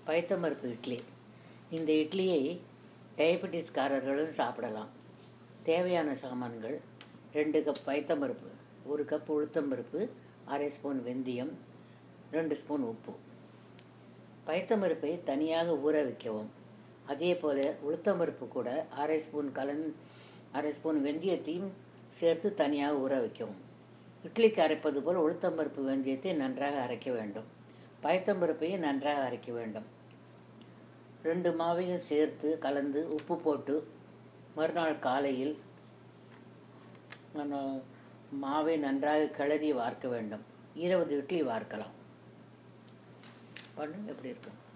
பைத்தம்பருப்பு இட்லி இந்த இட்லியை டயபெட்டிஸ்காரர்களும் சாப்பிடலாம் தேவையான சாமான்கள் ரெண்டு கப் பைத்தம்பருப்பு ஒரு கப் உளுத்தம்பருப்பு அரை ஸ்பூன் வெந்தயம் ரெண்டு ஸ்பூன் உப்பு பைத்தம்பருப்பை தனியாக ஊற வைக்கவும் அதே போல் உளுத்தம்பருப்பு கூட அரை ஸ்பூன் கலன் அரை ஸ்பூன் வெந்தயத்தையும் சேர்த்து தனியாக ஊற வைக்கவும் இட்லிக்கு அரைப்பது போல் உளுத்தம்பருப்பு வெந்தயத்தை நன்றாக அரைக்க வேண்டும் பயத்தம்பருப்பையும் நன்றாக அரைக்க வேண்டும் ரெண்டு மாவையும் சேர்த்து கலந்து உப்பு போட்டு மறுநாள் காலையில் நம்ம மாவை நன்றாக கிளறி வார்க்க வேண்டும் இருபது இட்லி வார்க்கலாம் பண்ணு எப்படி இருக்கும்